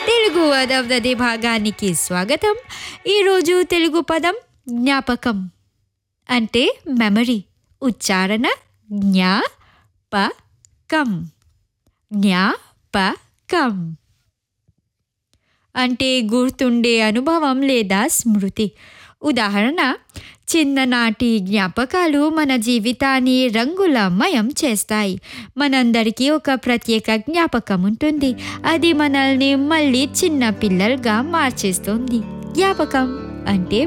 తెలుగు అదవదది భాగానికి స్వాగతం ఈరోజు తెలుగు పదం జ్ఞాపకం అంటే మెమరీ ఉచ్చారణ జ్ఞాపకం జ్ఞాపకం అంటే గుర్తుండే అనుభవం లేదా స్మృతి ఉదాహరణ చిన్ననాటి జ్ఞాపకాలు మన జీవితాన్ని రంగులమయం చేస్తాయి మనందరికీ ఒక ప్రత్యేక జ్ఞాపకం ఉంటుంది అది మనల్ని మళ్ళీ చిన్న పిల్లలుగా మార్చేస్తుంది జ్ఞాపకం అంటే